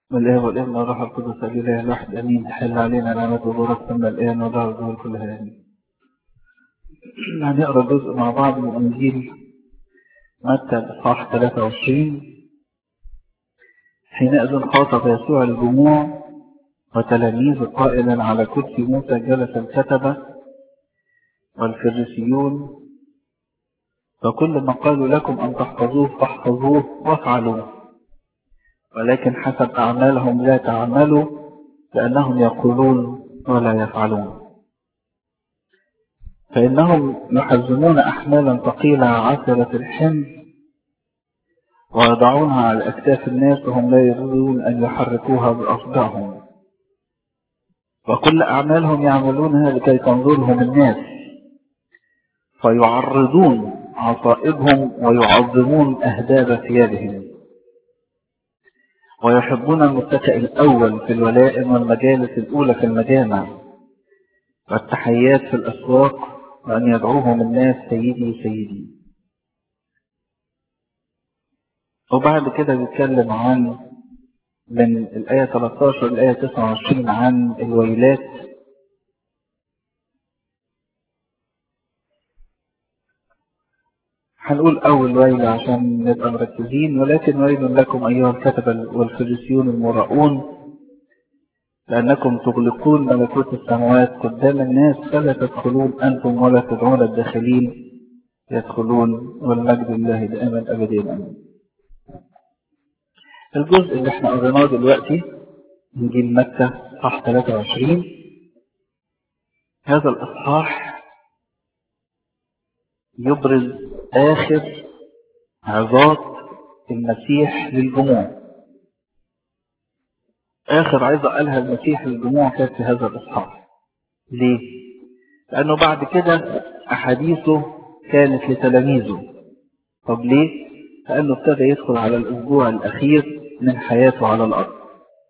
والآب والابن والروح القدس الإله الواحد أمين تحل علينا نعمة وبركة ثم الآن وله الظهور كلها آمين. هنقرا جزء مع بعض من إنجيل متى الإصحاح 23 حينئذ خاطب يسوع الجموع وتلاميذه قائلا على كرسي موسى جلس الكتبة والفريسيون فكل ما قالوا لكم أن تحفظوه فاحفظوه وافعلوه ولكن حسب أعمالهم لا تعملوا لأنهم يقولون ولا يفعلون فإنهم يحزمون أحمالا ثقيلة عسرة الحمل ويضعونها على أكتاف الناس وهم لا يريدون أن يحركوها بأصبعهم وكل أعمالهم يعملونها لكي تنظرهم الناس فيعرضون عصائبهم ويعظمون أهداب ثيابهم ويحبون المتكئ الأول في الولائم والمجالس الأولى في المجامع والتحيات في الأسواق وأن يدعوهم الناس سيدي سيدي وبعد كده بيتكلم عن من الآية 13 للآية 29 عن الويلات هنقول أول ويلة عشان نبقى مركزين ولكن ويل لكم أيها الكتبة والفريسيون المراؤون لأنكم تغلقون ملكوت السماوات قدام الناس فلا تدخلون أنتم ولا تدعون الداخلين يدخلون والمجد لله دائما أبدين أمين الجزء اللي احنا قريناه دلوقتي إنجيل متى إصحاح 23 هذا الإصحاح يبرز آخر عظات المسيح للجموع آخر عظة قالها المسيح للجموع كانت في هذا الإصحاح ليه؟ لأنه بعد كده أحاديثه كانت لتلاميذه طب ليه؟ لأنه ابتدى يدخل على الأسبوع الأخير من حياته على الأرض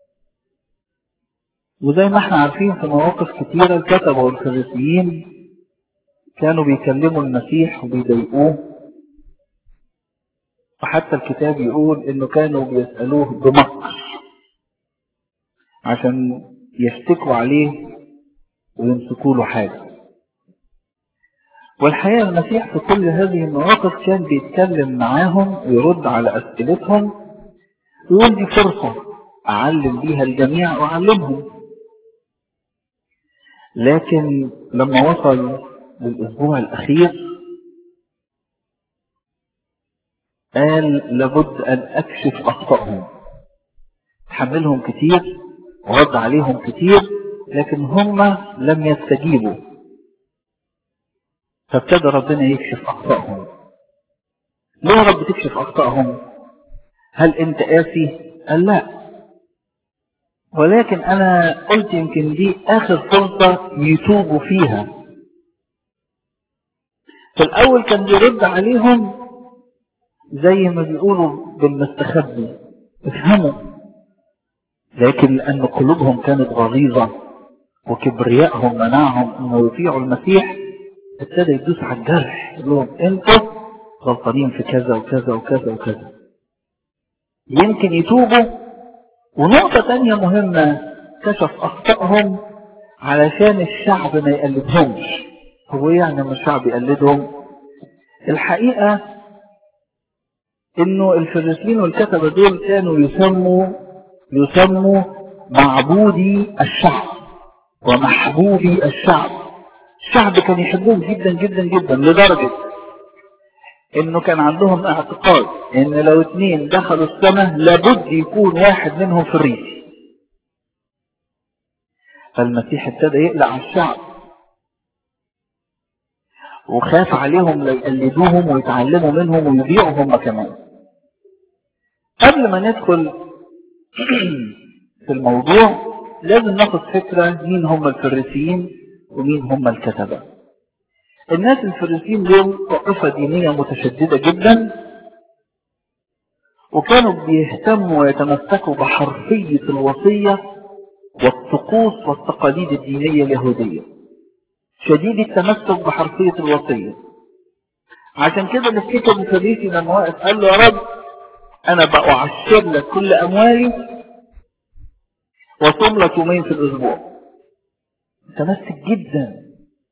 وزي ما احنا عارفين في مواقف كتيرة الكتبة والفريسيين كانوا بيكلموا المسيح وبيضايقوه وحتى الكتاب يقول انه كانوا بيسألوه بمكر عشان يشتكوا عليه ويمسكوا له حاجة والحقيقة المسيح في كل هذه المواقف كان بيتكلم معاهم ويرد على أسئلتهم ويقول دي فرصة أعلم بيها الجميع وأعلمهم لكن لما وصل للأسبوع الأخير قال لابد أن أكشف أخطائهم تحملهم كتير ورد عليهم كتير لكن هم لم يستجيبوا فابتدى ربنا يكشف أخطائهم ليه يا رب تكشف أخطائهم هل أنت قاسي قال لا ولكن أنا قلت يمكن دي آخر فرصة يتوبوا فيها في الأول كان بيرد عليهم زي ما بيقولوا بالمستخبي افهموا لكن لأن قلوبهم كانت غليظة وكبريائهم منعهم أنه يطيعوا المسيح ابتدى يدوس على الجرح يقول لهم انتوا غلطانين في كذا وكذا وكذا وكذا يمكن يتوبوا ونقطة تانية مهمة كشف أخطائهم علشان الشعب ما يقلدهمش هو يعني ما الشعب يقلدهم الحقيقة انه الفريسيين والكتبة دول كانوا يسموا يسموا معبودي الشعب ومحبوبي الشعب الشعب كان يحبهم جدا جدا جدا لدرجة انه كان عندهم اعتقاد ان لو اتنين دخلوا السماء لابد يكون واحد منهم فريسي فالمسيح ابتدى يقلق على الشعب وخاف عليهم لا يقلدوهم ويتعلموا منهم ويضيعوا هم كمان قبل ما ندخل في الموضوع لازم ناخد فكرة مين هم الفريسيين ومين هم الكتبة الناس الفريسيين دول طائفة دينية متشددة جدا وكانوا بيهتموا ويتمسكوا بحرفية الوصية والطقوس والتقاليد الدينية اليهودية شديد التمسك بحرفية الوصية عشان كده نفتكر الفريسي لما واقف قال له يا رب انا بأعشر لك كل اموالي وصوم لك يومين في الاسبوع متمسك جدا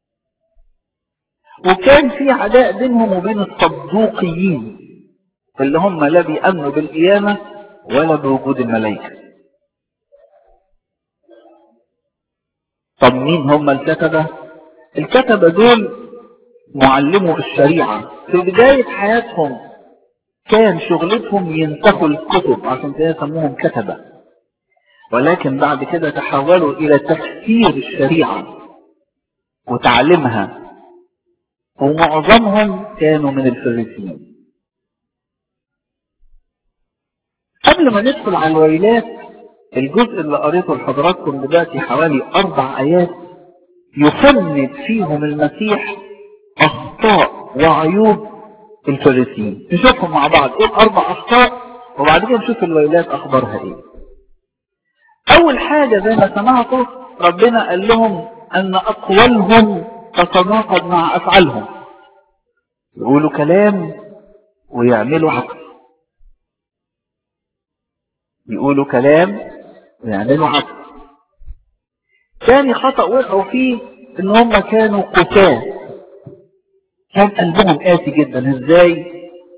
وكان في عداء بينهم وبين الصدوقيين اللي هم لا بيأمنوا بالقيامة ولا بوجود الملائكة طب مين هم الكتبة الكتبة دول معلموا الشريعة في بداية حياتهم كان شغلتهم ينتقوا الكتب عشان كده سموهم كتبة ولكن بعد كده تحولوا إلى تفسير الشريعة وتعليمها ومعظمهم كانوا من الفريسيين قبل ما ندخل على الويلات الجزء اللي قريته لحضراتكم دلوقتي حوالي أربع آيات يفند فيهم المسيح أخطاء وعيوب الفريسيين نشوفهم مع بعض ايه الأربع أخطاء وبعد كده نشوف الويلات أخبارها ايه أول حاجة زي ما سمعتوا ربنا قال لهم أن أقوالهم تتناقض مع أفعالهم يقولوا كلام ويعملوا عكس يقولوا كلام ويعملوا عكس ثاني خطأ وقعوا فيه ان هم كانوا قساة كان قلبهم قاسي جدا ازاي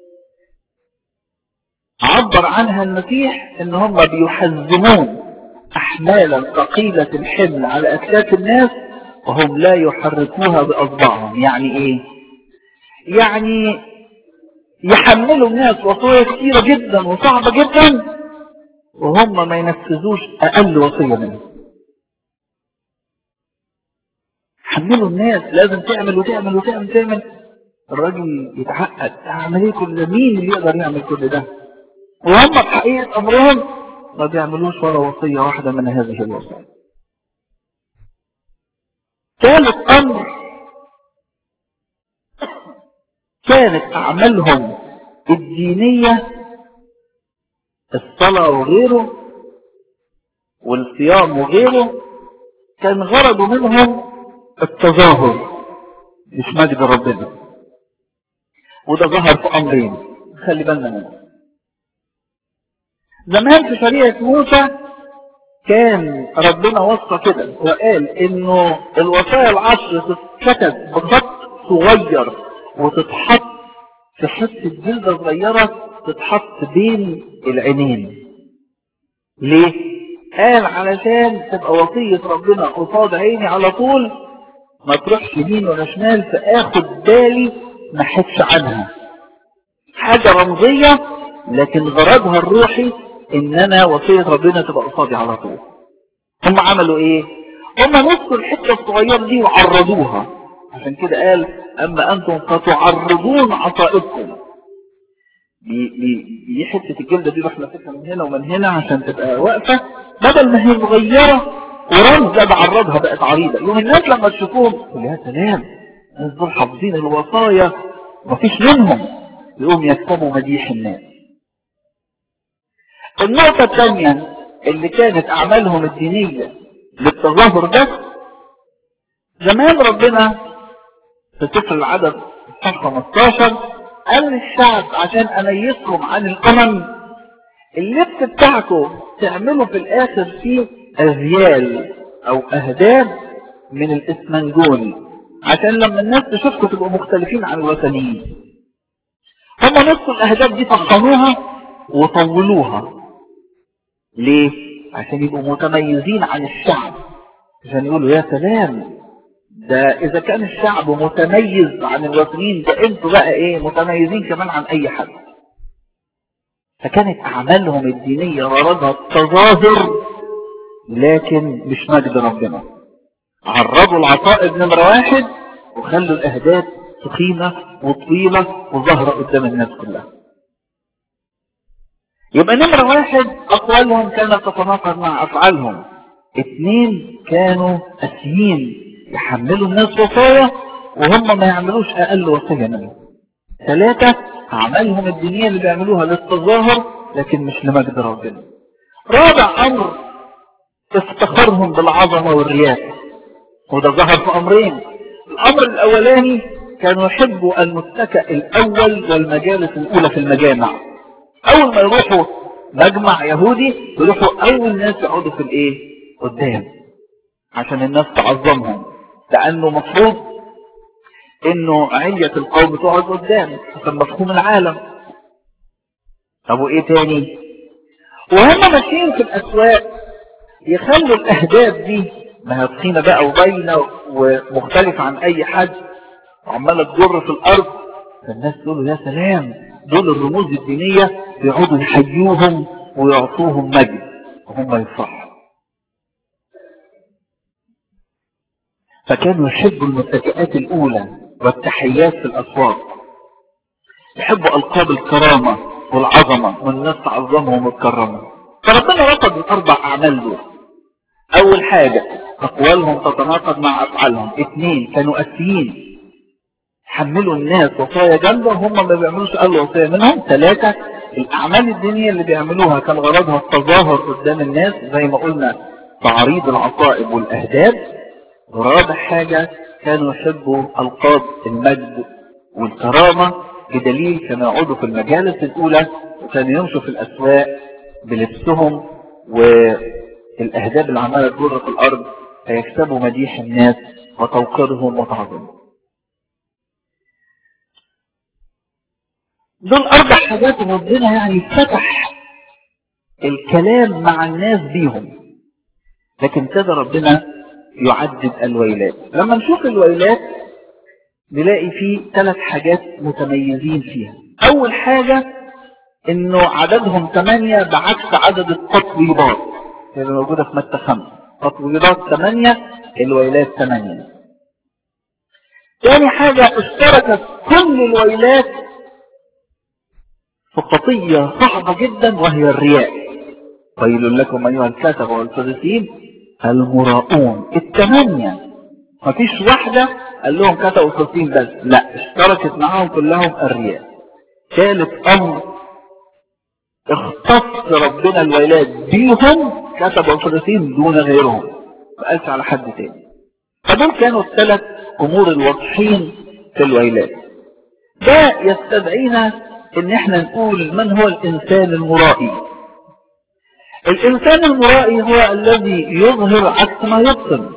عبر عنها المسيح ان هم بيحزمون احمالا ثقيلة الحمل على اكلاف الناس وهم لا يحركوها باصبعهم يعني ايه يعني يحملوا الناس وصايا كثيرة جدا وصعبة جدا وهم ما ينفذوش اقل وصية منهم حملوا الناس لازم تعمل وتعمل وتعمل تعمل الراجل يتعقد اعمل ايه كل ده مين اللي يقدر يعمل كل ده وهم بحقيقة امرهم ما بيعملوش ولا وصية واحدة من هذه الوصايا ثالث امر كانت اعمالهم الدينية الصلاة وغيره والصيام وغيره كان غرضه منهم التظاهر مش مجد ربنا وده ظهر في امرين خلي بالنا منه زمان في شريعة موسى كان ربنا وصى كده وقال انه الوصايا العشر تتكتب بخط صغير وتتحط في حتة جلدة صغيرة تتحط بين العينين ليه؟ قال علشان تبقى وصية ربنا قصاد عيني على طول ما تروحش يمين ولا شمال فاخد بالي ما حدش عنها حاجة رمزية لكن غرضها الروحي ان انا وصية ربنا تبقى قصادي على طول هم عملوا ايه هم نصوا الحتة الصغيرة دي وعرضوها عشان كده قال اما انتم فتعرضون عصائبكم دي دي دي حته الجلده دي رحنا فكها من هنا ومن هنا عشان تبقى واقفه بدل ما هي صغيره ورمزه بعرضها بقت عريضه يوم الناس لما تشوفوهم يقول يا سلام الناس دول حافظين الوصايا مفيش منهم يقوم يكتبوا مديح الناس النقطه الثانيه اللي كانت اعمالهم الدينيه للتظاهر ده زمان ربنا في سفر العدد 15 قال للشعب عشان اميزكم عن الامم اللبس بتاعكم تعملوا في الاخر فيه اذيال او اهداب من الاسمنجون عشان لما الناس تشوفكم تبقوا مختلفين عن الوثنيين هم نص الاهداب دي فخموها وطولوها ليه عشان يبقوا متميزين عن الشعب عشان يقولوا يا سلام ده اذا كان الشعب متميز عن الوثنيين ده انتوا بقى ايه متميزين كمان عن اي حد فكانت اعمالهم الدينية غرضها التظاهر لكن مش مجد ربنا عرضوا العطائب نمرة واحد وخلوا الاهداف تخينة وطويلة وظاهرة قدام الناس كلها يبقى نمرة واحد اقوالهم كانت تتناقض مع افعالهم اثنين كانوا اسيين يحملوا الناس وصايا وهم ما يعملوش اقل وصية منهم ثلاثة اعمالهم الدينية اللي بيعملوها للتظاهر لكن مش لمجد ربنا رابع امر افتخارهم بالعظمة والرياء وده ظهر في امرين الامر الاولاني كانوا يحبوا المتكأ الاول والمجالس الاولى في المجامع اول ما يروحوا مجمع يهودي يروحوا اول ناس يقعدوا في الايه قدام عشان الناس تعظمهم لانه مفروض انه علية القوم تقعد قدام في مفهوم العالم طب وايه تاني وهم ماشيين في الاسواق يخلوا الاهداف دي ما هي تخينه بقى وباينه ومختلفه عن اي حد وعماله تجر في الارض فالناس تقول يا سلام دول الرموز الدينيه يقعدوا يحيوهم ويعطوهم مجد وهم يفرحوا فكانوا يحبوا المفاجآت الأولى والتحيات في الأسواق يحبوا ألقاب الكرامة والعظمة والناس تعظمهم وتكرمهم فربنا رفض الأربع أعمال دول أول حاجة أقوالهم تتناقض مع أفعالهم اثنين كانوا أسيين حملوا الناس وصايا جامدة وهم ما بيعملوش أقل وصايا منهم ثلاثة الأعمال الدينية اللي بيعملوها كان غرضها التظاهر قدام الناس زي ما قلنا تعريض العقائد والأهداف ورابع حاجة كانوا يحبوا ألقاب المجد والكرامة بدليل كانوا يقعدوا في المجالس الأولى وكانوا يمشوا في الأسواق بلبسهم والأهداب اللي عمالة تجر في الأرض فيكسبوا مديح الناس وتوقيرهم وتعظيمهم دول أربع حاجات ربنا يعني فتح الكلام مع الناس بيهم لكن ابتدى ربنا يعدد الويلات لما نشوف الويلات نلاقي فيه ثلاث حاجات متميزين فيها أول حاجة إنه عددهم ثمانية بعكس عدد التطويبات اللي موجودة في متى خمسة تطويبات ثمانية الويلات ثمانية ثاني حاجة اشتركت كل الويلات في خطية صعبة جدا وهي الرياء ويل لكم أيها الكتب والفريسين المراؤون الثمانية مفيش واحدة قال لهم كتب والفريسين بس لا اشتركت معاهم كلهم الرياء ثالث أمر اختص ربنا الويلات بيهم كتب والفريسين دون غيرهم ما قالش على حد تاني فدول كانوا الثلاث أمور الواضحين في الويلات ده يستدعينا ان احنا نقول من هو الانسان المرائي الانسان المرائي هو الذي يظهر عكس ما يبطن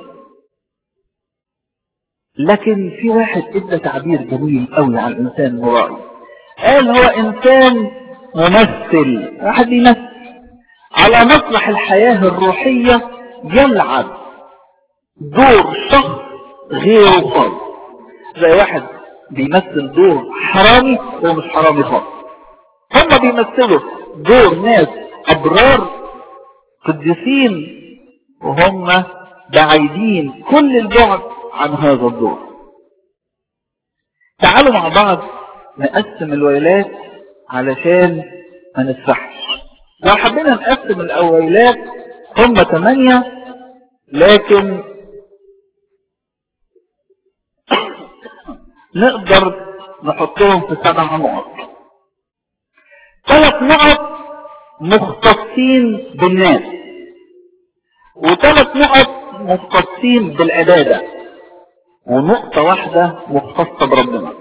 لكن في واحد ادى تعبير جميل قوي عن الانسان المرائي قال هو انسان ممثل واحد بيمثل على مسرح الحياة الروحية يلعب دور شخص غيره خالص زي واحد بيمثل دور حرامي هو مش حرامي خالص هم بيمثلوا دور ناس ابرار قديسين وهم بعيدين كل البعد عن هذا الدور تعالوا مع بعض نقسم الويلات علشان ما نسرحش لو حبينا نقسم الويلات هم ثمانية لكن نقدر نحطهم في سبع نقط ثلاث نقط مختصين بالناس وثلاث نقط مختصين بالعبادة ونقطة واحدة مختصة بربنا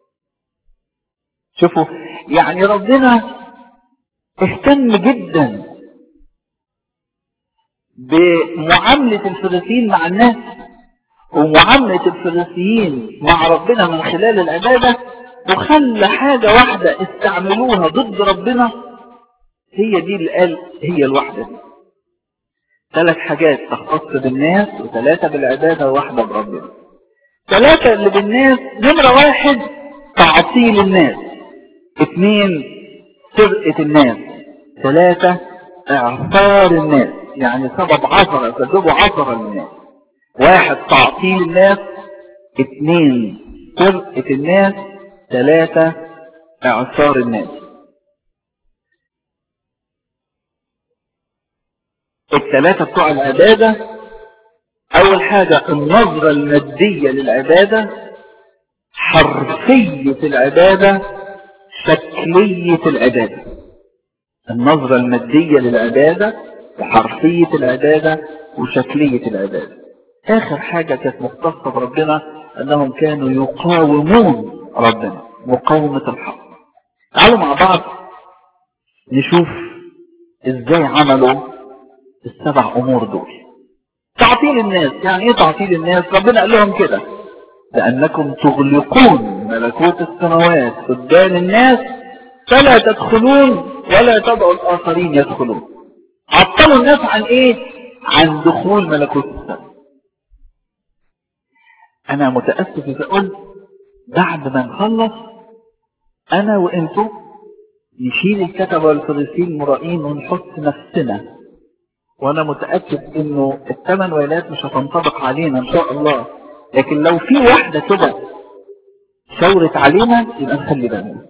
شوفوا يعني ربنا اهتم جدا بمعاملة الفريسيين مع الناس ومعاملة الفريسيين مع ربنا من خلال العبادة وخلى حاجة واحدة استعملوها ضد ربنا هي دي اللي قال هي الواحدة دي ثلاث حاجات تختص بالناس وثلاثة بالعبادة وواحدة بربنا ثلاثة اللي بالناس نمرة واحد تعطيل الناس اثنين سرقة الناس ثلاثة اعصار الناس يعني سبب عثرة سببوا عثرة للناس واحد تعطيل الناس اثنين سرقة الناس ثلاثة اعصار الناس الثلاثة بتوع العبادة اول حاجة النظرة المادية للعبادة حرفية العبادة شكلية العبادة النظرة المادية للعبادة وحرفية العبادة وشكلية العبادة آخر حاجة كانت مختصة بربنا أنهم كانوا يقاومون ربنا مقاومة الحق تعالوا مع بعض نشوف ازاي عملوا السبع أمور دول تعطيل الناس يعني ايه تعطيل الناس ربنا قال لهم كده لأنكم تغلقون ملكوت السماوات قدام الناس فلا تدخلون ولا تدعوا الآخرين يدخلون عطلوا الناس عن ايه عن دخول ملكوت السماء انا متأسف اذا قلت بعد ما نخلص انا وانتو نشيل الكتبة والفريسين المرائين ونحط نفسنا وانا متأكد انه الثمان ويلات مش هتنطبق علينا ان شاء الله لكن لو في واحدة كده شورت علينا يبقى نخلي بالنا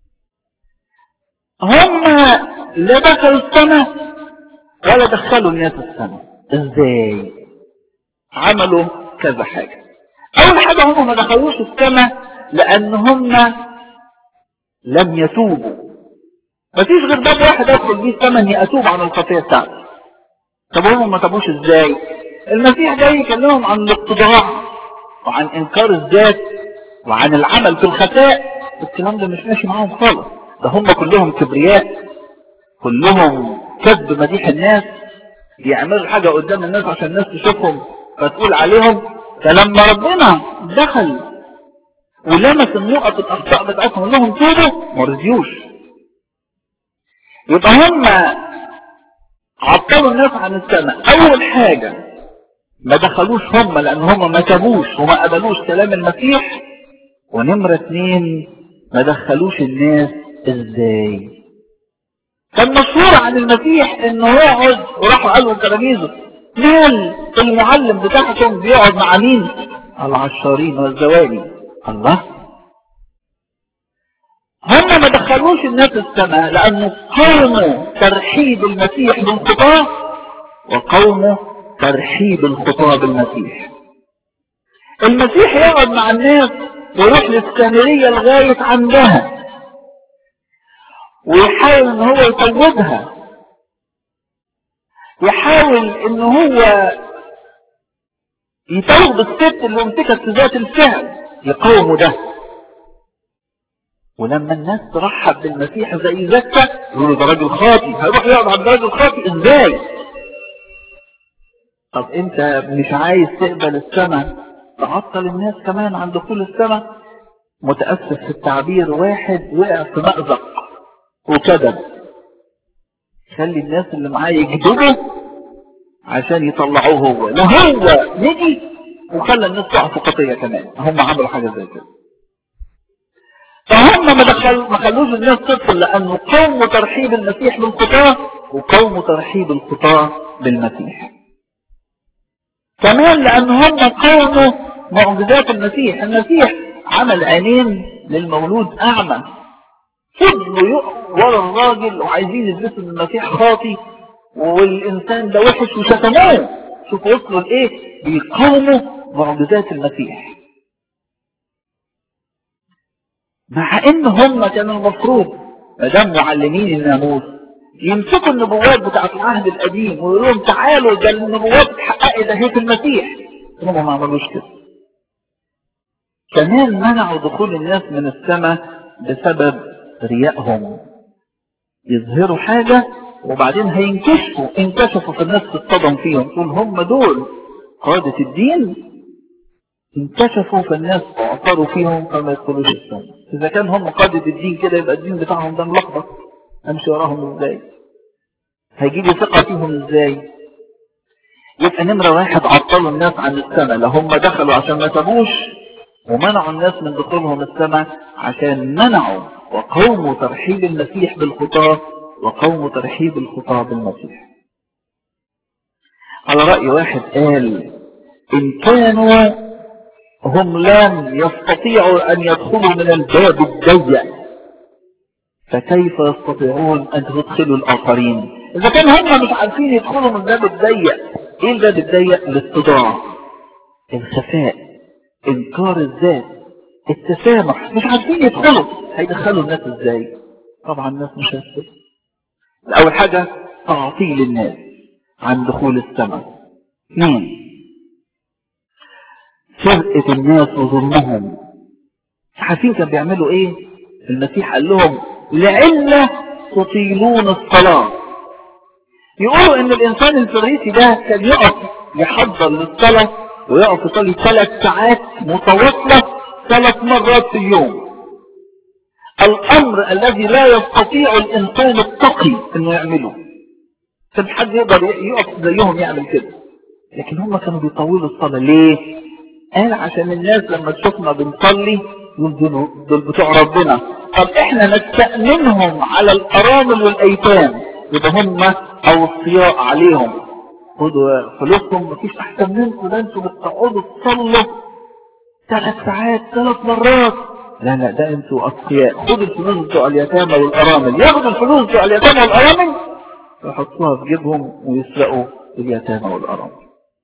هم لا دخلوا السماء ولا دخلوا الناس السماء ازاي عملوا كذا حاجة اول حاجة هم ما دخلوش السماء لان هم لم يتوبوا مفيش غير باب واحد ادخل بيه السماء اني اتوب عن الخطية بتاعتي طب هم ما تابوش ازاي المسيح جاي يكلمهم عن الاقتضاع وعن انكار الذات وعن العمل في الخفاء الكلام ده مش ماشي معاهم خالص ده هم كلهم كبرياء كلهم كذب مديح الناس يعملوا حاجة قدام الناس عشان الناس تشوفهم فتقول عليهم فلما ربنا دخل ولمس النقط الاخطاء بتاعتهم لهم توبوا ما رضيوش يبقى هم عطلوا الناس عن السماء اول حاجة ما دخلوش هم لان هم ما تابوش وما قبلوش كلام المسيح ونمرة اتنين ما دخلوش الناس ازاي كان مشهور عن المسيح انه يقعد وراحوا قالوا تلاميذه مال المعلم بتاعكم بيقعد مع مين العشارين والزواني الله هم ما دخلوش الناس السماء لانه قوموا ترحيب المسيح بالخطاه وقوموا ترحيب الخطاه بالمسيح المسيح يقعد مع الناس ويروح للسامريه لغايه عندها ويحاول ان هو يطودها يحاول ان هو يطوب الست اللي امسكت في ذات الفعل لقومه ده ولما الناس ترحب بالمسيح زي زكا يقولوا ده راجل خاطي هيروح يقعد عند راجل خاطي ازاي طب انت مش عايز تقبل السماء تعطل الناس كمان عن دخول السماء متأسف في التعبير واحد وقع في مأزق وكذب خلي الناس اللي معاه يكذبوا عشان يطلعوه هو لا هو نجي وخلى الناس تقع في خطيه كمان هم عملوا حاجه زي كده فهم ما دخل ما خلوش الناس تدخل لانه قوم ترحيب المسيح بالخطاه وقوم ترحيب الخطاه بالمسيح كمان لان هم قوموا معجزات المسيح المسيح عمل عينين للمولود اعمى فضلوا يقعوا ورا الراجل وعايزين يدرسوا ان المسيح خاطي والانسان ده وحش وشتموه شوفوا وصلوا لايه بيقاوموا معجزات المسيح مع ان هم كانوا المفروض ما دام معلمين الناموس يمسكوا النبوات بتاعت العهد القديم ويقولوا لهم تعالوا ده النبوات اتحققت اهي في المسيح هم ما عملوش كده كمان منعوا دخول الناس من السماء بسبب ريائهم يظهروا حاجة وبعدين هينكشفوا انكشفوا في الناس تتصدم فيهم تقول هم دول قادة الدين انكشفوا في الناس واعثروا فيهم فما يدخلوش السماء اذا كان هم قادة الدين كده يبقى الدين بتاعهم ده ملخبط امشي وراهم ازاي هيجيبوا ثقة فيهم ازاي يبقى نمرة واحد عطلوا الناس عن السماء لا هم دخلوا عشان ما تابوش ومنعوا الناس من دخولهم السماء عشان منعوا وقوموا ترحيب المسيح بالخطاة وقوم ترحيب الخطاة بالمسيح على رأي واحد قال إن كانوا هم لم يستطيعوا أن يدخلوا من الباب الضيق فكيف يستطيعون أن يدخلوا الآخرين إذا كان هم مش عارفين يدخلوا من الباب الضيق إيه الباب الضيق الاستضاع الخفاء إنكار الذات التسامح مش عارفين يدخلوا هيدخلوا الناس إزاي طبعا الناس مش هتدخل أول حاجة تعطيل الناس عن دخول السماء اثنين فرقة الناس وظلمهم عارفين كانوا بيعملوا ايه المسيح قال لهم لعلة تطيلون الصلاة يقولوا ان الانسان الفريسي ده كان يقف يحضر للصلاة ويقف يصلي ثلاث ساعات متواصلة ثلاث مرات في اليوم الامر الذي لا يستطيع الانسان التقي انه يعمله كان حد يقدر يقف زيهم يعمل كده لكن هم كانوا بيطولوا الصلاة ليه قال عشان الناس لما تشوفنا بنصلي يقول دول بتوع ربنا طب احنا نستأمنهم على الارامل والايتام يبقى هم اوصياء عليهم خدوا فلوسهم مفيش احسن منكم ده انتوا بتقعدوا تصلوا ثلاث ساعات ثلاث مرات لا لا ده انتوا اصفياء خدوا الفلوس بتوع اليتامى والارامل ياخدوا الفلوس بتوع اليتامى والارامل ويحطوها في جيبهم ويسرقوا اليتامى والارامل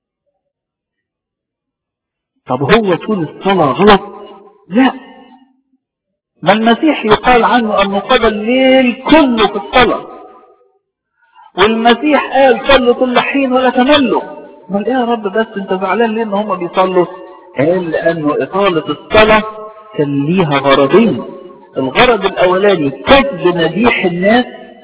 طب هو طول الصلاة غلط لا ما المسيح يقال عنه انه قضى الليل كله في الصلاة والمسيح قال صلوا كل حين ولا تملوا امال ايه يا رب بس انت زعلان ليه ان هم بيصلوا قال لانه اطالة الصلاة كان ليها غرضين الغرض الاولاني كسب مديح الناس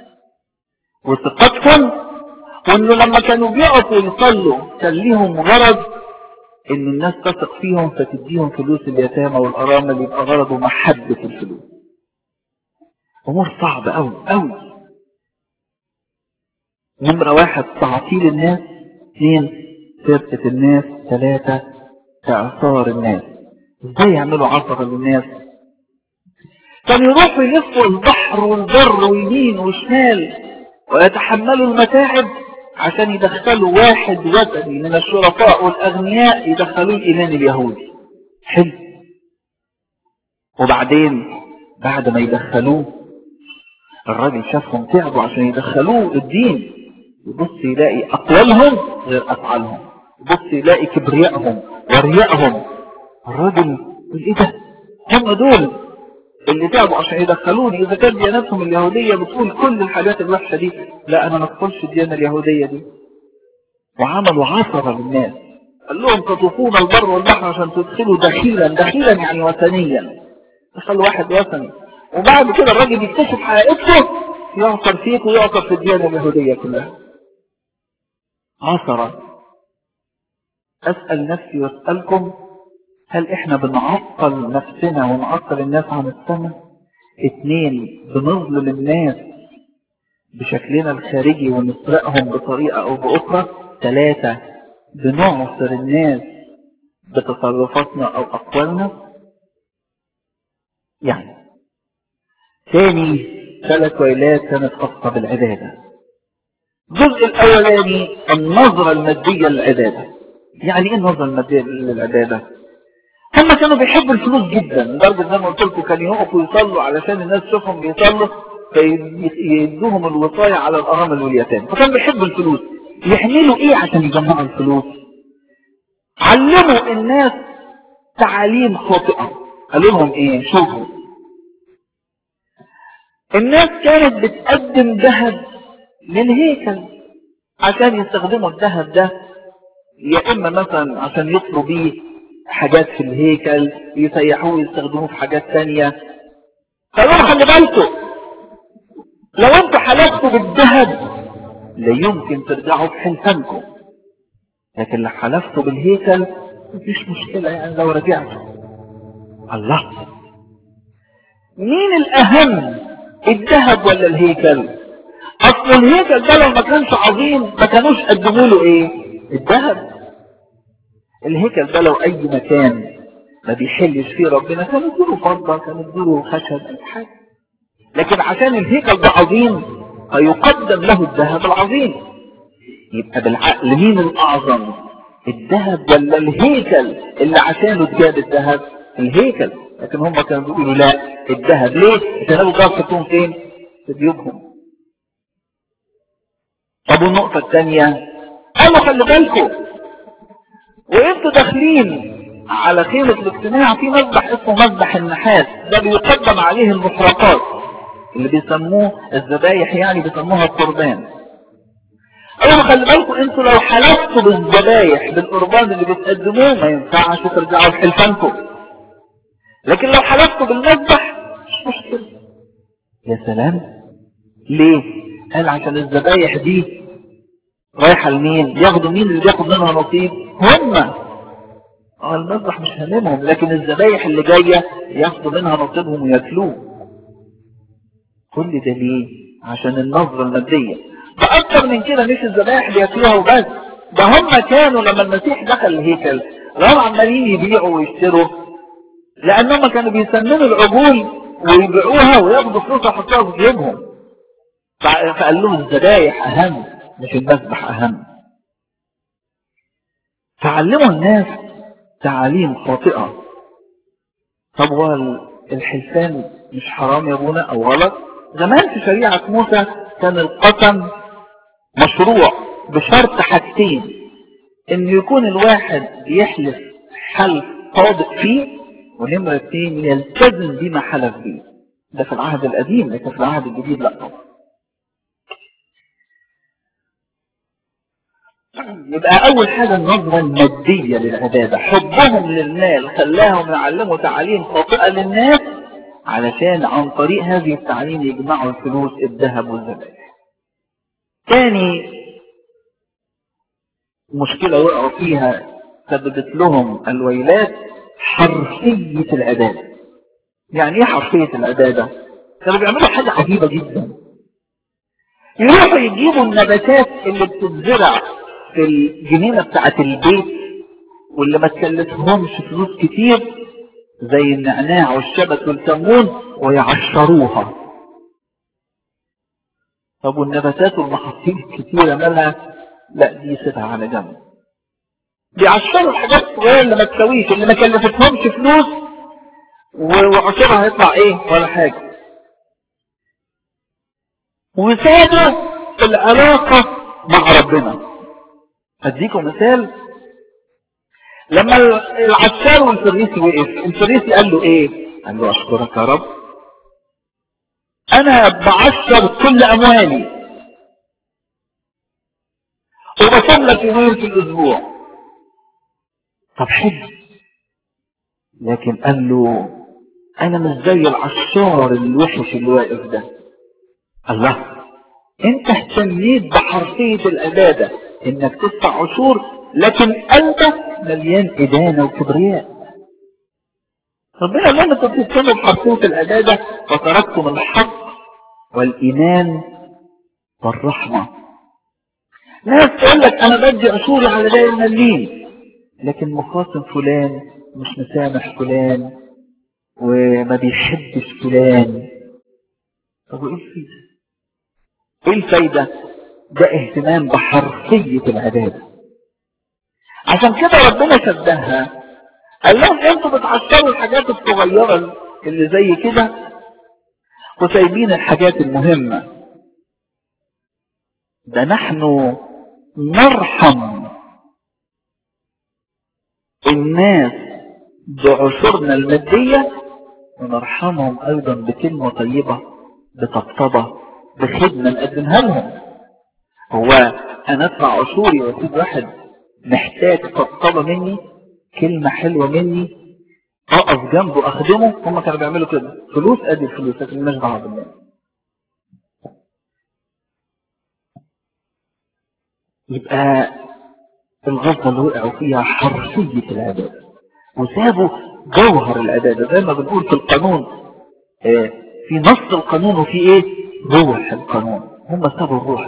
وثقتهم وانه لما كانوا بيقفوا يصلوا كان ليهم غرض ان الناس تثق فيهم فتديهم فلوس اليتامى والارامل يبقى غرضه محبة الفلوس امور صعبة اوي اوي نمرة واحد تعطيل الناس اثنين سرقة الناس ثلاثة اعصار الناس ازاي يعملوا عصر للناس كانوا يروحوا يلفوا البحر والبر ويمين وشمال ويتحملوا المتاعب عشان يدخلوا واحد وثني من الشرفاء والاغنياء يدخلوه الايمان اليهودي حلو وبعدين بعد ما يدخلوه الراجل شافهم تعبوا عشان يدخلوه الدين يبص يلاقي اقوالهم غير افعالهم يبص يلاقي كبريائهم وريائهم الراجل يقول ايه ده هم دول اللي تعبوا عشان يدخلوني اذا كانت ديانتهم اليهودية بتقول كل الحاجات الوحشة دي لا انا ما ادخلش الديانة اليهودية دي وعملوا عصرة للناس قال لهم تطوفون البر والبحر عشان تدخلوا دخيلا دخيلا يعني وثنيا دخلوا واحد وثني وبعد كده الراجل يكتشف حقيقته يعصر فيك ويعصر في الديانة اليهودية كلها عصرة اسأل نفسي واسألكم هل احنا بنعطل نفسنا ونعطل الناس عن السماء اتنين بنظلم الناس بشكلنا الخارجي ونسرقهم بطريقة او باخرى ثلاثة بنعصر الناس بتصرفاتنا او اقوالنا يعني ثاني ثلاث ويلات كانت خاصة بالعبادة الجزء الاولاني النظرة المادية للعبادة يعني ايه النظرة المادية للعبادة هم كانوا بيحبوا الفلوس جدا لدرجة زي ما قلت لكم كانوا يقفوا يصلوا علشان الناس تشوفهم بيصلوا فيدوهم الوصايا على الارامل واليتامى فكانوا بيحبوا الفلوس يعملوا ايه عشان يجمعوا الفلوس علموا الناس تعاليم خاطئة قالوا لهم ايه شوفوا الناس كانت بتقدم ذهب للهيكل عشان يستخدموا الذهب ده يا اما مثلا عشان يطلوا بيه حاجات في الهيكل يسيحوه يستخدموه في حاجات تانية قالوا خلي بالكم لو انتوا حلفتوا بالذهب لا يمكن ترجعوا في حلفانكم لكن لو حلفتوا بالهيكل مفيش مشكلة يعني لو رجعتوا الله مين الأهم الذهب ولا الهيكل أصل الهيكل ده لو ما كانش عظيم ما كانوش قدموا له إيه الذهب الهيكل ده لو اي مكان ما بيحلش فيه ربنا كانوا يدوله فضة كانوا يدوله خشب اي حاجة لكن عشان الهيكل ده عظيم فيقدم له الذهب العظيم يبقى بالعقل مين الاعظم الذهب ولا الهيكل اللي عشانه اتجاب الذهب الهيكل لكن هم كانوا بيقولوا لا الذهب ليه عشان ابو جاب فين في بيوتهم طب والنقطة الثانية قالوا خلي بالكم وانتوا داخلين على خيمة الاجتماع في مذبح اسمه مذبح النحاس ده بيقدم عليه المحرقات اللي بيسموه الذبايح يعني بيسموها القربان ايوه خلي بالكم انتوا لو حلفتوا بالذبايح بالقربان اللي بتقدموه ما ينفعش ترجعوا لحلفانكم لكن لو حلفتوا بالمذبح مش مشكلة يا سلام ليه قال عشان الذبايح دي رايحة لمين ياخدوا مين اللي بياخد منها نصيب هم اه المذبح مش هاممهم لكن الذبايح اللي جاية ياخدوا منها نصيبهم وياكلوه كل ده ليه عشان النظرة المادية فأكثر من كده مش الذبائح بياكلوها وبس ده هم كانوا لما المسيح دخل الهيكل راحوا عمالين يبيعوا ويشتروا لأنهم كانوا بيسمنوا العجول ويبيعوها وياخدوا فلوسها يحطوها في جيبهم فقال لهم الذبايح أهم مش المذبح أهم فعلموا الناس تعاليم خاطئة طب هو الحلفان مش حرام يا ابونا او غلط زمان في شريعة موسى كان القسم مشروع بشرط حاجتين ان يكون الواحد يحلف حلف صادق فيه ونمرة اتنين يلتزم بما حلف به ده في العهد القديم لكن في العهد الجديد لا طبعا يبقى اول حاجة النظرة المادية للعبادة حبهم للمال خلاهم يعلموا تعاليم خاطئة للناس علشان عن طريق هذه التعليم يجمعوا الفلوس الذهب والذبائح تاني مشكلة وقعوا فيها سببت لهم الويلات حرفية العبادة يعني ايه حرفية العبادة كانوا بيعملوا حاجة عجيبة جدا يروحوا يجيبوا النباتات اللي بتتزرع في الجنينة بتاعت البيت واللي ما تكلفهمش فلوس كتير زي النعناع والشبت والكمون ويعشروها طب والنباتات والمحاصيل الكتيرة مالها لا دي سيبها على جنب بيعشروا الحاجات الصغيرة اللي ما تسويش اللي ما كلفتهمش فلوس وعشرها هيطلع ايه ولا حاجة وسادوا العلاقة مع ربنا اديكم مثال لما العشار والفريسي وقف الفريسي قال له ايه قال له اشكرك يا رب انا بعشر كل اموالي وبصوم لك يومين في الاسبوع طب حلو لكن قال له انا مش زي العشار الوحش اللي واقف ده الله انت اهتميت بحرفية العبادة انك تدفع عشور لكن قلبك مليان ادانة وكبرياء ربنا قال لنا كنتوا بتتكلموا بحرفية العبادة وتركتم الحق والايمان والرحمة ناس تقول لك انا بدي عشوري على باقي المليين لكن مخاصم فلان مش مسامح فلان وما بيحبش فلان طب وايه الفايدة ايه الفايدة ده اهتمام بحرفية العبادة عشان كده ربنا شبهها قال لهم انتوا بتعشروا الحاجات الصغيرة اللي زي كده وسايبين الحاجات المهمة ده نحن نرحم الناس بعشورنا المادية ونرحمهم ايضا بكلمة طيبة بطبطبة بخدمة نقدمها لهم هو انا ادفع عشوري واسيب واحد محتاج طبطبة مني كلمة حلوة مني اقف جنبه اخدمه هم كانوا بيعملوا كده فلوس ادي الفلوس لكن مالناش دعوه بالناس يبقى الغلطة اللي وقعوا فيها حرفية العبادة وسابوا جوهر العبادة زي ما بنقول في القانون آه في نص القانون وفي ايه روح القانون هم سابوا الروح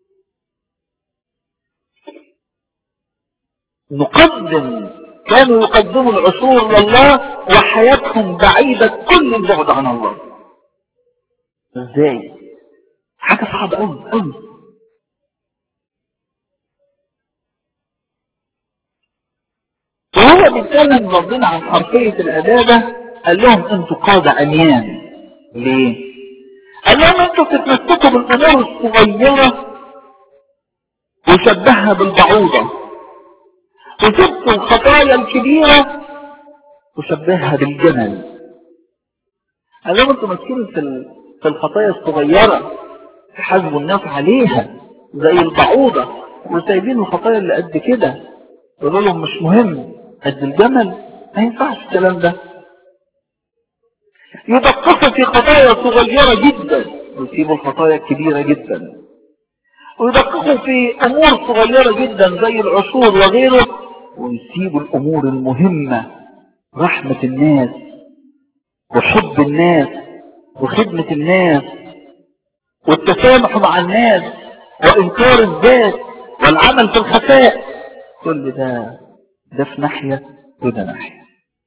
نقدم كانوا يقدموا العصور لله وحياتهم بعيدة كل البعد عن الله ازاي حاجة صعبة قوي قوي وهو بيتكلم ربنا عن حرفية العبادة قال لهم انتوا قادة عميان ليه قال لهم انتوا بتتمسكوا بالامور الصغيرة وشبهها بالبعوضة وسبتوا الخطايا الكبيرة وشبهها بالجمل قال لهم انتوا ماسكين في في الخطايا الصغيرة تحاسبوا الناس عليها زي البعوضة وسايبين الخطايا اللي قد كده يقولوا لهم مش مهم قد الجمل ما ينفعش الكلام ده يدققوا في خطايا صغيرة جدا ويسيبوا الخطايا الكبيرة جدا ويدققوا في امور صغيرة جدا زي العصور وغيره ويسيبوا الامور المهمة رحمة الناس وحب الناس وخدمة الناس والتسامح مع الناس وانكار الذات والعمل في الخفاء كل ده ده في ناحية وده ناحية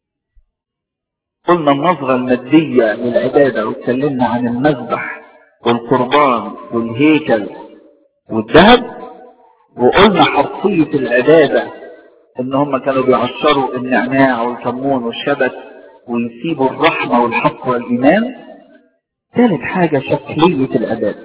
قلنا النظرة المادية للعبادة واتكلمنا عن المذبح والقربان والهيكل والذهب وقلنا حرفية العبادة ان هم كانوا بيعشروا النعناع والكمون والشبت ويسيبوا الرحمة والحق والإيمان ثالث حاجة شكلية العبادة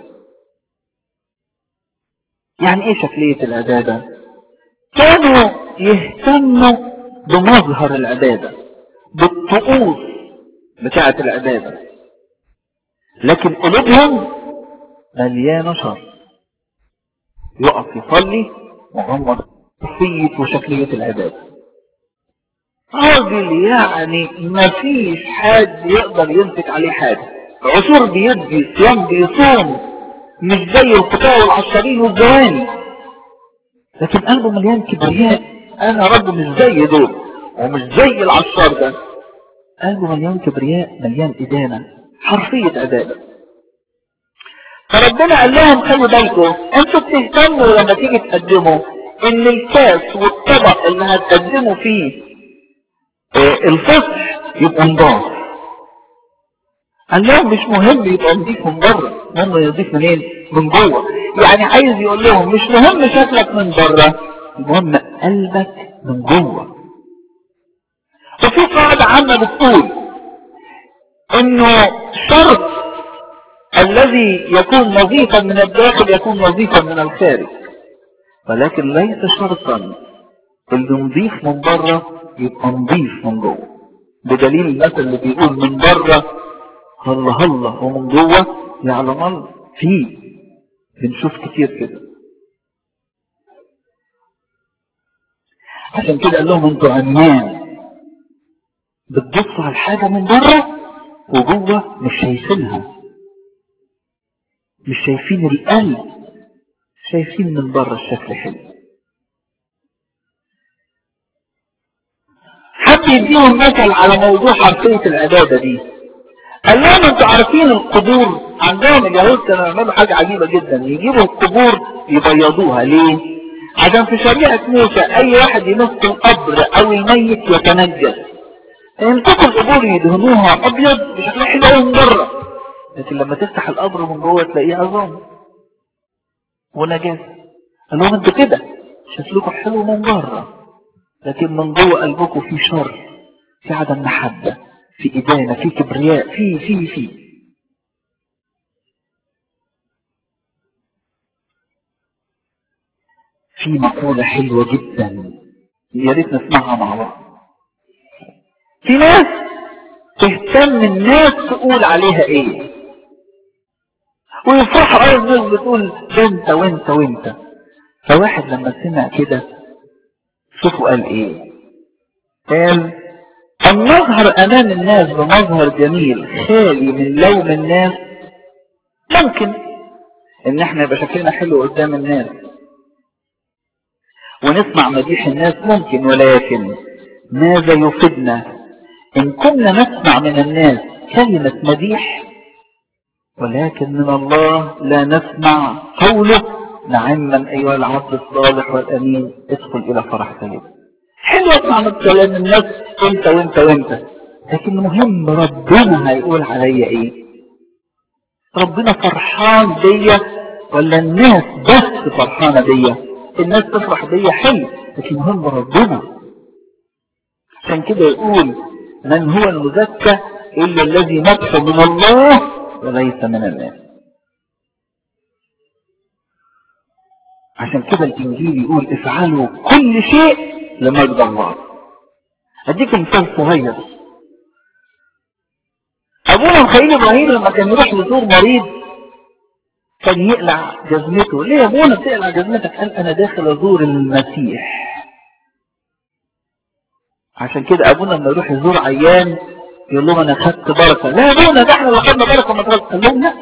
يعني ايه شكلية العبادة كانوا يهتموا بمظهر العبادة بالطقوس بتاعة العبادة لكن قلوبهم مليانة شر يقف يصلي وهم شخصية وشكلية العبادة راجل يعني ما فيش حد يقدر يمسك عليه حاجة عصور بيدي صيام بيصوم مش زي القطاع والعشرين والزواني لكن قلبه مليان كبرياء انا رب مش زي دول ومش زي العشار ده قلبه مليان كبرياء مليان إدانة حرفية عبادة فربنا قال لهم خلوا بالكم انتوا بتهتموا لما تيجي تقدموا ان الكاس والطبق اللي هتقدموا فيه اه الفصح يبقى نضاف قال لهم مش مهم يبقى نضيف من بره المهم يضيف منين من جوه يعني عايز يقول لهم مش مهم شكلك من بره المهم قلبك من جوه وفي قاعدة عامة بتقول انه شرط الذي يكون نظيفا من الداخل يكون نظيفا من الخارج ولكن ليس شرطا اللي نظيف من بره يبقى نظيف من جوه بدليل المثل اللي بيقول من بره هلا هلا ومن جوه يعلم الله فيه بنشوف كتير كده عشان كده قال لهم انتوا عمان بتبصوا على الحاجة من بره وجوه مش شايفينها مش شايفين القلب شايفين من بره الشكل حلو حد يديهم مثل على موضوع حرفية العبادة دي قال لهم انتوا عارفين القبور عندهم اليهود كانوا يعملوا حاجة عجيبة جدا يجيبوا القبور يبيضوها ليه عشان في شريعة موسى اي واحد يمس القبر او الميت يتنجس يمسكوا القبور يدهنوها ابيض بشكل حلو قوي من بره لكن لما تفتح القبر من جوه تلاقيه عظام ونجاسه قال لهم انتوا كده شكلكم حلو من بره لكن من جوه قلبكم في شر في عدم محبه في ادانه في كبرياء في في في في مقوله حلوه جدا يا ريت نسمعها مع بعض في ناس تهتم الناس تقول عليها ايه ويفرحوا اي الناس بتقول انت وانت وانت فواحد لما سمع كده شوفوا قال ايه قال ان نظهر امام الناس بمظهر جميل خالي من لوم الناس ممكن ان احنا يبقى شكلنا حلو قدام الناس ونسمع مديح الناس ممكن ولكن ماذا يفيدنا إن كنا نسمع من الناس كلمة مديح ولكن من الله لا نسمع قوله نعما أيها العبد الصالح والأمين ادخل إلى فرح سيد حلو اسمع من كلام الناس انت وانت وانت لكن مهم ربنا هيقول عليا ايه ربنا فرحان بيا ولا الناس بس فرحانة بيا الناس تفرح بيا حلو لكن مهم ربنا عشان كده يقول من هو المزكى إلا الذي مدح من الله وليس من الناس عشان كده الإنجيل يقول افعلوا كل شيء لمجد الله أديك مثال صغير أبونا مخيل إبراهيم لما كان يروح يزور مريض كان يقلع جزمته ليه يا ابونا بتقلع جزمتك قال أنا داخل أزور المسيح عشان كده ابونا لما يروح يزور عيان يقول لهم انا خدت بركه لا يا ابونا ده احنا اللي خدنا بركه ما قال لهم لا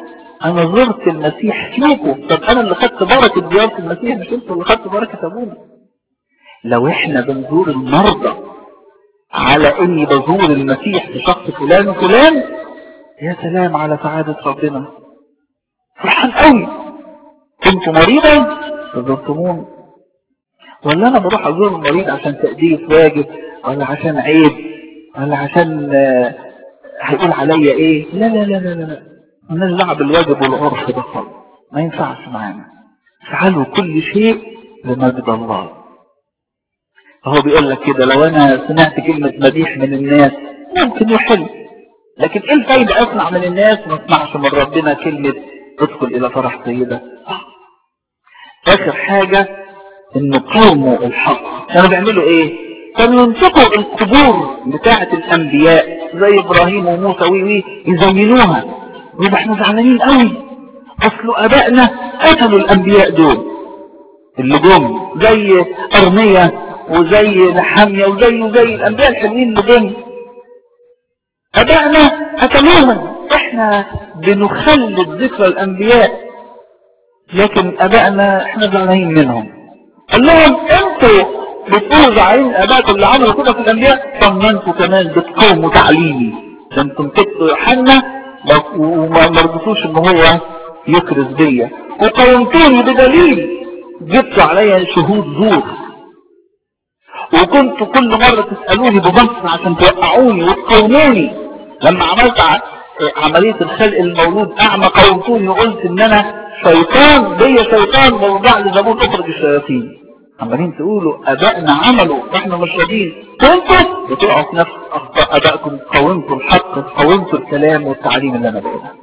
انا زرت المسيح فيكم طب انا اللي خدت بركة زيارة المسيح مش انتوا اللي خدتوا بركة ابونا لو احنا بنزور المرضى على اني بزور المسيح في شخص فلان وفلان يا سلام على سعادة ربنا فرحان قوي كنت مريضا فزرتموني ولا انا بروح ازور المريض عشان تأدية واجب ولا عشان عيب ولا عشان آه، هيقول عليا ايه لا لا لا لا لا مالناش دعوه بالواجب والعرف ده خالص ما ينفعش معانا افعلوا كل شيء لمجد الله فهو بيقول لك كده لو انا سمعت كلمة مديح من الناس ممكن يحل لكن ايه الفايدة اسمع من الناس ما اسمعش من ربنا كلمة ادخل الى فرح سيدة اخر حاجة ان قوموا الحق كانوا بيعملوا ايه كانوا ينفقوا القبور بتاعة الانبياء زي ابراهيم وموسى وي وي يزينوها ويبقى احنا زعلانين قوي اصل ابائنا قتلوا الانبياء دول اللي جم زي ارمية وزي نحامية وزي وزي الانبياء الحلوين اللي جم ابائنا قتلوهم احنا بنخلد ذكرى الانبياء لكن ابائنا احنا زعلانين منهم قال لهم انتوا بتقولوا زعلانين ابائكم اللي عملوا كده في الانبياء طب ما انتوا كمان بتقوموا تعليمي ده انتم تبقوا يوحنا وما مرضتوش ان هو يكرز بيا وقومتوني بدليل جبتوا عليا شهود زور وكنتوا كل مرة تسألوني ببصر عشان توقعوني وتقوموني لما عملت ع- عملية الخلق المولود اعمى قومتوني وقلت ان انا شيطان بيا شيطان موضع لي زبون اخرج الشياطين عمالين تقولوا ابائنا عملوا احنا مش راضيين وانتوا بتقعوا في نفس اخطاء ابائكم قومتوا الحق قومتوا الكلام والتعليم اللي انا بقولها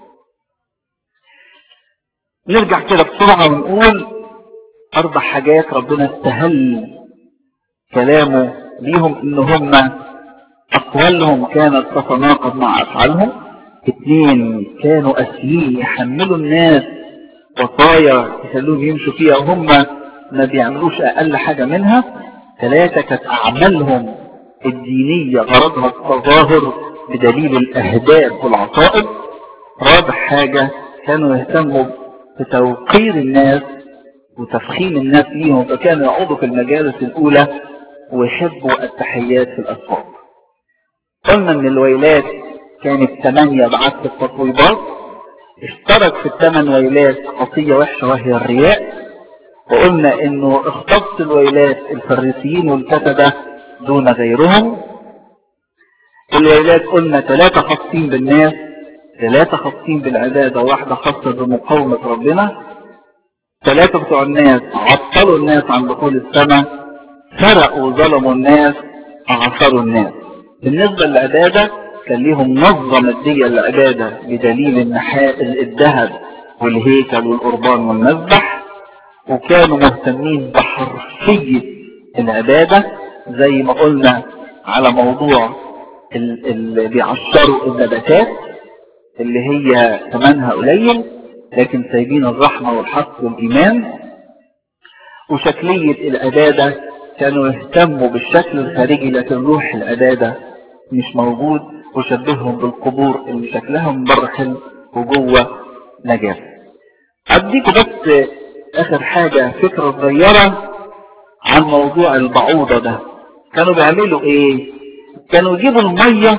نرجع كده بسرعة ونقول اربع حاجات ربنا استهل كلامه ليهم ان هم اقوالهم كانت تتناقض مع افعالهم اثنين كانوا اسيين يحملوا الناس وصايا يخلوهم يمشوا فيها وهم ما بيعملوش اقل حاجة منها ثلاثة كانت اعمالهم الدينية غرضها التظاهر بدليل الاهداف والعقائد رابع حاجة كانوا يهتموا بتوقير الناس وتفخيم الناس ليهم فكانوا يقعدوا في المجالس الاولى ويحبوا التحيات في الاسواق قلنا ان الويلات كانت ثمانية بعد التطويبات اشترك في الثمان ويلات خطية وحشة وهي الرياء وقلنا انه اختص الويلات الفريسيين والكتبة دون غيرهم الويلات قلنا ثلاثة خاصين بالناس ثلاثة خاصين بالعبادة واحدة خاصة بمقاومة ربنا ثلاثة بتوع الناس عطلوا الناس عن دخول السماء سرقوا وظلموا الناس أعصروا الناس بالنسبة للعبادة كان ليهم نظرة مادية للعبادة بدليل النحاء الذهب والهيكل والقربان والمذبح وكانوا مهتمين بحرفية العبادة زي ما قلنا على موضوع اللي بيعشروا النباتات اللي هي ثمنها قليل لكن سايبين الرحمة والحق والإيمان وشكلية العبادة كانوا يهتموا بالشكل الخارجي لكن روح العبادة مش موجود وشبههم بالقبور اللي شكلها من بره حلو وجوه نجاة أديكوا بس آخر حاجة فكرة صغيرة عن موضوع البعوضة ده كانوا بيعملوا ايه كانوا يجيبوا المية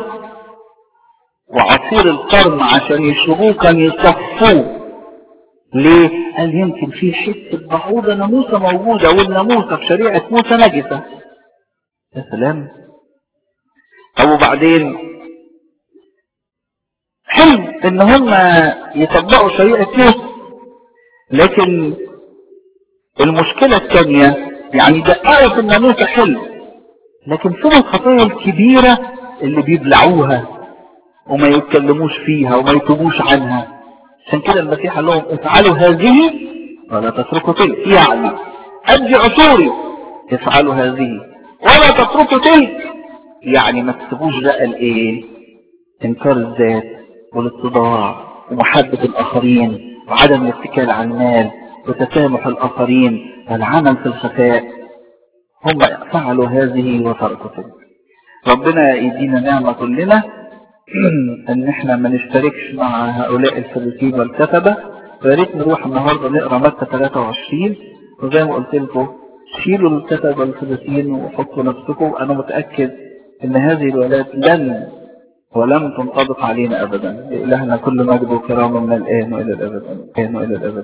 وعصير القرن عشان يشربوه كان يصفوه ليه؟ قال يمكن في حتة بعوضة ناموسة موجودة والناموسة في شريعة موسى نجسة يا سلام أو بعدين حلو إن هم يطبقوا شريعة موسى لكن المشكلة الثانية يعني دققوا في الناموسة حلو لكن فين الخطايا الكبيرة اللي بيبلعوها وما يتكلموش فيها وما يتوبوش عنها عشان كده المسيح قال لهم افعلوا هذه ولا تتركوا تلك يعني ادي عشوري افعلوا هذه ولا تتركوا تلك يعني ما تسيبوش بقى الايه انكار الذات والاتضاع ومحبة الاخرين وعدم الاتكال على المال وتسامح الاخرين والعمل في الخفاء هم فعلوا هذه وتركوا تلك ربنا يدينا نعمة كلنا ان احنا ما نشتركش مع هؤلاء الفريقين والكتبة ويا ريت نروح النهارده نقرا متى 23 وزي ما قلت لكم شيلوا الكتب والفلسطين وحطوا نفسكم انا متاكد ان هذه الولايات لن ولم تنطبق علينا ابدا لالهنا كل مجد وكرامه من الان والى الابد الان والى الابد